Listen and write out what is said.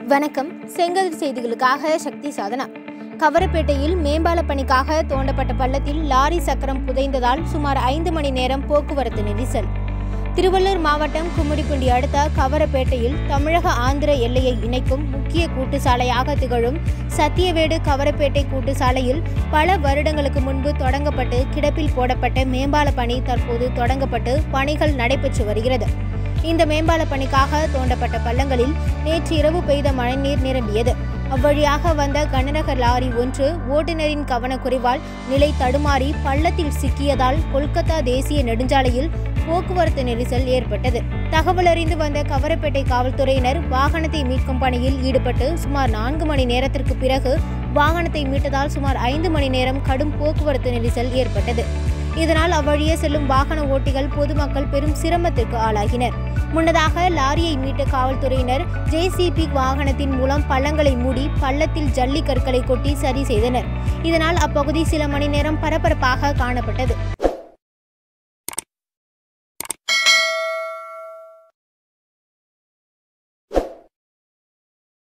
வணக்கம் செங்கதிர் செய்திகளுக்காக சக்தி சாதனா கவரப்பேட்டையில் மேம்பால பணிக்காக தோண்டப்பட்ட பள்ளத்தில் லாரி சக்கரம் புதைந்ததால் சுமார் ஐந்து மணி நேரம் போக்குவரத்து நெரிசல் திருவள்ளூர் மாவட்டம் கும்மிடிப்பூண்டி அடுத்த கவரப்பேட்டையில் தமிழக ஆந்திர எல்லையை இணைக்கும் முக்கிய கூட்டு சாலையாக திகழும் சத்தியவேடு கவரப்பேட்டை கூட்டு சாலையில் பல வருடங்களுக்கு முன்பு தொடங்கப்பட்டு கிடப்பில் போடப்பட்ட மேம்பால பணி தற்போது தொடங்கப்பட்டு பணிகள் நடைபெற்று வருகிறது இந்த மேம்பால பணிக்காக தோண்டப்பட்ட பள்ளங்களில் நேற்று இரவு பெய்த மழைநீர் நிரம்பியது அவ்வழியாக வந்த கனரக லாரி ஒன்று ஓட்டுநரின் கவனக்குறைவால் நிலை தடுமாறி பள்ளத்தில் சிக்கியதால் கொல்கத்தா தேசிய நெடுஞ்சாலையில் போக்குவரத்து நெரிசல் ஏற்பட்டது தகவல் அறிந்து வந்த கவரப்பேட்டை காவல்துறையினர் வாகனத்தை மீட்கும் பணியில் ஈடுபட்டு சுமார் நான்கு மணி நேரத்திற்கு பிறகு வாகனத்தை மீட்டதால் சுமார் ஐந்து மணி நேரம் கடும் போக்குவரத்து நெரிசல் ஏற்பட்டது இதனால் அவ்வழியே செல்லும் வாகன ஓட்டிகள் பொதுமக்கள் பெரும் சிரமத்திற்கு ஆளாகினர் முன்னதாக லாரியை மீட்ட காவல்துறையினர் ஜேசிபி வாகனத்தின் மூலம் பள்ளங்களை மூடி பள்ளத்தில் ஜல்லி கற்களை கொட்டி சரி செய்தனர் இதனால் அப்பகுதி சில மணி நேரம் பரபரப்பாக காணப்பட்டது